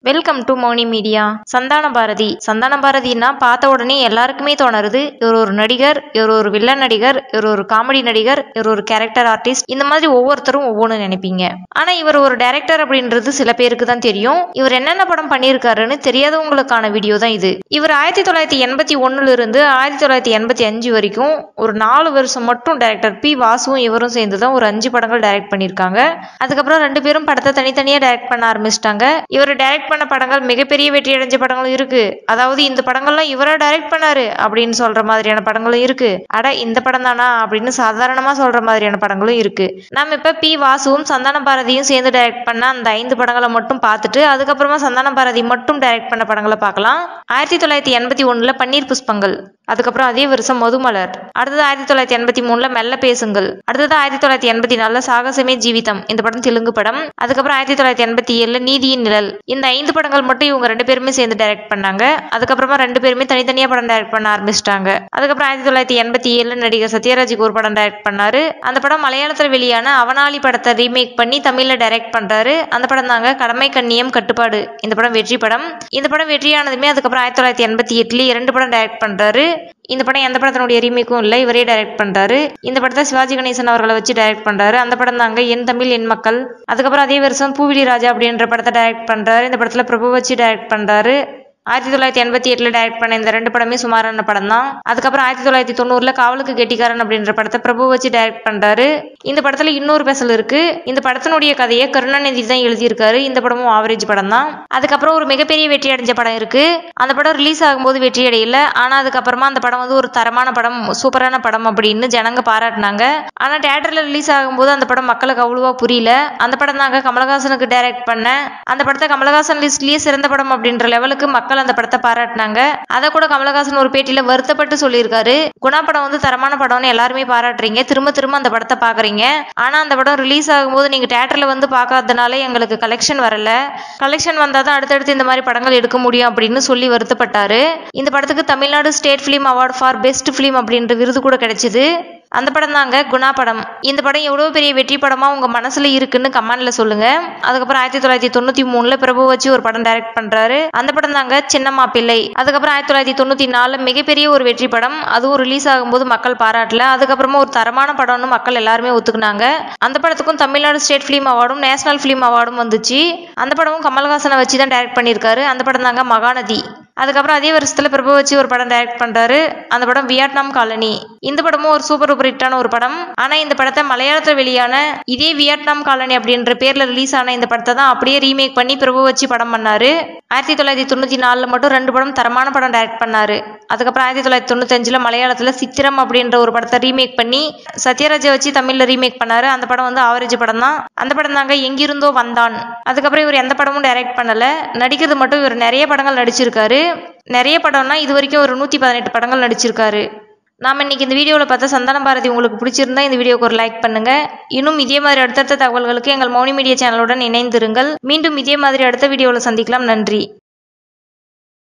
welcome to Mouni media Santhana Bharathi Santhana பாரதினா பார்த்த உடனே எல்லாருக்குமே தோணுறது இவர் ஒரு நடிகர் இவர் ஒரு வில்லன் நடிகர் இவர் ஒரு காமெடி நடிகர் இவர் ஒரு கேரக்டர் ஆர்டிஸ்ட் இந்த மாதிரி ஒவ்வொருத்தரும் ஒவ்வொன்று நினைப்பீங்க ஆனா இவர் ஒரு டைரக்டர் அப்படின்றது சில பேருக்கு தான் தெரியும் இவர் என்னென்ன படம் பண்ணியிருக்காருன்னு தெரியாதவங்களுக்கான வீடியோ தான் இது இவர் ஆயிரத்தி தொள்ளாயிரத்தி எண்பத்தி ஒண்ணுல இருந்து ஆயிரத்தி தொள்ளாயிரத்தி எண்பத்தி அஞ்சு வரைக்கும் ஒரு நாலு வருஷம் மட்டும் டைரக்டர் பி வாசுவும் இவரும் சேர்ந்து தான் ஒரு அஞ்சு படங்கள் டைரக்ட் பண்ணியிருக்காங்க அதுக்கப்புறம் ரெண்டு பேரும் படத்தை தனித்தனியா டைரக்ட் பண்ண ஆரம்பிச்சிட்டாங்க இவர் டைரக்ட் பண்ண படங்கள் மிகப்பெரிய வெற்றி அடைஞ்ச படங்களும் இருக்கு அதாவது இந்த படங்கள்லாம் இவரா டைரக்ட் பண்ணாரு அப்படின்னு சொல்ற மாதிரியான படங்களும் இருக்கு அட இந்த படம் தானா அப்படின்னு சாதாரணமா சொல்ற மாதிரியான படங்களும் இருக்கு நம்ம இப்ப பி வாசுவும் சந்தான பாரதியும் சேர்ந்து டைரக்ட் பண்ண அந்த ஐந்து படங்களை மட்டும் பார்த்துட்டு அதுக்கப்புறமா சந்தான பாரதி மட்டும் டைரக்ட் பண்ண படங்களை பார்க்கலாம் ஆயிரத்தி தொள்ளாயிரத்தி எண்பத்தி ஒண்ணுல பன்னீர் புஷ்பங்கள் அதுக்கப்புறம் அதே வருஷம் மதுமலர் அடுத்தது ஆயிரத்தி தொள்ளாயிரத்தி எண்பத்தி மூணுல மெல்ல பேசுங்கள் அடுத்தது ஆயிரத்தி தொள்ளாயிரத்தி எண்பத்தி நாலுல சாகசமே ஜீவிதம் இந்த படம் தெலுங்கு படம் அதுக்கப்புறம் ஆயிரத்தி தொள்ளாயிரத்தி எண்பத்தி ஏழுல நீதியின் நிழல் இந்த ஐந்து படங்கள் மட்டும் இவங்க ரெண்டு பேருமே சேர்ந்து டைரக்ட் பண்ணாங்க அதுக்கப்புறமா ரெண்டு பேருமே தனித்தனியா படம் டைரக்ட் பண்ண ஆரம்பிச்சிட்டாங்க அதுக்கப்புறம் ஆயிரத்தி தொள்ளாயிரத்தி எண்பத்தி ஏழுல நடிகர் சத்யராஜுக்கு ஒரு படம் டைரக்ட் பண்ணாரு அந்த படம் மலையாளத்துல வெளியான அவனாளி படத்தை ரீமேக் பண்ணி தமிழ்ல டைரக்ட் பண்றாரு அந்த படம் தாங்க கடமை கண்ணியம் கட்டுப்பாடு இந்த படம் வெற்றி படம் இந்த படம் வெற்றியானதுமே அதுக்கப்புறம் ஆயிரத்தி தொள்ளாயிரத்தி எண்பத்தி எட்டுல இரண்டு படம் டைரக்ட் பண்றாரு இந்த படம் எந்த படத்தினுடைய ரீமேக்கும் இல்லை இவரே டைரக்ட் பண்றாரு இந்த படத்தை சிவாஜி கணேசன் அவர்களை வச்சு டைரக்ட் பண்றாரு அந்த படம் தாங்க என் தமிழ் என் மக்கள் அதுக்கப்புறம் அதே வருஷம் பூவிலி ராஜா அப்படின்ற படத்தை டைரக்ட் பண்றாரு இந்த படத்துல பிரபு வச்சு டைரக்ட் பண்றாரு ஆயிரத்தி தொள்ளாயிரத்தி எண்பத்தி எட்டுல டைரக்ட் பண்ண இந்த ரெண்டு படமே சுமாரான படம் தான் அதுக்கப்புறம் ஆயிரத்தி தொள்ளாயிரத்தி தொண்ணூறுல காவலுக்கு கெட்டிக்காரன் அப்படின்ற படத்தை பிரபு வச்சு டைரக்ட் பண்றாரு இந்த படத்துல இன்னொரு பெசல் இருக்கு இந்த படத்தினுடைய கதையை கருணாநிதி தான் எழுதியிருக்காரு இந்த படமும் ஆவரேஜ் படம் தான் அதுக்கப்புறம் ஒரு மிகப்பெரிய வெற்றி அடைஞ்ச படம் இருக்கு அந்த படம் ரிலீஸ் ஆகும்போது வெற்றி அடையல ஆனா அதுக்கப்புறமா அந்த படம் வந்து ஒரு தரமான படம் சூப்பரான படம் அப்படின்னு ஜனங்க பாராட்டினாங்க ஆனா தியேட்டர்ல ரிலீஸ் ஆகும்போது அந்த படம் மக்களுக்கு அவ்வளவா புரியல அந்த படம் தாங்க கமலஹாசனுக்கு டைரக்ட் பண்ண அந்த படத்தை கமலஹாசன் லிஸ்ட்லயே சிறந்த படம் அப்படின்ற லெவலுக்கு மக்கள் அந்த படத்தை பாராட்டினாங்க அதை கூட கமலஹாசன் ஒரு பேட்டியில வருத்தப்பட்டு சொல்லியிருக்காரு குணா படம் வந்து தரமான படம்னு எல்லாருமே பாராட்டுறீங்க திரும்ப திரும்ப அந்த படத்தை பாக்குறீங்க ஆனா அந்த படம் ரிலீஸ் ஆகும்போது நீங்க தியேட்டர்ல வந்து பார்க்காதனால எங்களுக்கு கலெக்ஷன் வரல கலெக்ஷன் வந்தாதான் அடுத்தடுத்து இந்த மாதிரி படங்கள் எடுக்க முடியும் அப்படின்னு சொல்லி வருத்தப்பட்டாரு இந்த படத்துக்கு Tamil Nadu state film award for best film அப்படின்ற விருது கூட கிடைச்சது அந்த படம் தாங்க குணா படம் இந்த படம் எவ்வளவு பெரிய வெற்றி படமா உங்க மனசுல இருக்குன்னு கமெண்ட்ல சொல்லுங்க அதுக்கப்புறம் ஆயிரத்தி தொள்ளாயிரத்தி தொண்ணூத்தி மூணுல பிரபு வச்சு ஒரு படம் டைரக்ட் பண்றாரு அந்த படம் தாங்க சின்னம்மா பிள்ளை அதுக்கப்புறம் ஆயிரத்தி தொள்ளாயிரத்தி தொண்ணூத்தி நாலுல மிகப்பெரிய ஒரு வெற்றி படம் அதுவும் ரிலீஸ் ஆகும்போது மக்கள் பாராட்டல அதுக்கப்புறமா ஒரு தரமான படம்னு மக்கள் எல்லாருமே ஒத்துக்குனாங்க அந்த படத்துக்கும் தமிழ்நாடு ஸ்டேட் ஃபிலிம் அவார்டும் நேஷனல் ஃபிலிம் அவார்டும் வந்துச்சு அந்த படமும் கமல்ஹாசனை வச்சு தான் டைரக்ட் பண்ணியிருக்காரு அந்த படம் தாங்க மகாநதி அதுக்கப்புறம் அதே வருஷத்துல பிரபு வச்சு ஒரு படம் டைரக்ட் பண்றாரு அந்த படம் வியட்நாம் காலனி இந்த படமும் ஒரு சூப்பர் சூப்பர் ஹிட்டான ஒரு படம் ஆனா இந்த படத்தை மலையாளத்துல வெளியான இதே வியட்நாம் காலனி அப்படின்ற பேர்ல ரிலீஸ் ஆன இந்த படத்தை தான் அப்படியே ரீமேக் பண்ணி பிரபு வச்சு படம் பண்ணாரு ஆயிரத்தி தொள்ளாயிரத்தி தொண்ணூத்தி நாலுல மட்டும் ரெண்டு படம் தரமான படம் டைரக்ட் பண்ணாரு அதுக்கப்புறம் ஆயிரத்தி தொள்ளாயிரத்தி தொண்ணூத்தஞ்சுல மலையாளத்துல சித்திரம் அப்படின்ற ஒரு படத்தை ரீமேக் பண்ணி சத்யராஜை வச்சு தமிழ்ல ரீமேக் பண்ணாரு அந்த படம் வந்து ஆவரேஜ் படம் தான் அந்த படம் தாங்க எங்கிருந்தோ வந்தான் அதுக்கப்புறம் இவர் எந்த படமும் டைரக்ட் பண்ணல நடிக்கிறது மட்டும் இவர் நிறைய படங்கள் நடிச்சிருக்காரு நிறைய படம்னா இது வரைக்கும் ஒரு நூத்தி பதினெட்டு படங்கள் நடிச்சிருக்காரு நாம இன்னைக்கு இந்த வீடியோவில் பார்த்தா சந்தான பாரதி உங்களுக்கு பிடிச்சிருந்தா இந்த வீடியோக்கு ஒரு லைக் பண்ணுங்க இன்னும் இதே மாதிரி அடுத்தடுத்த தகவல்களுக்கு எங்கள் மௌனி மீடியா சேனலுடன் இணைந்திருங்கள் மீண்டும் இதே மாதிரி அடுத்த வீடியோவில் சந்திக்கலாம் நன்றி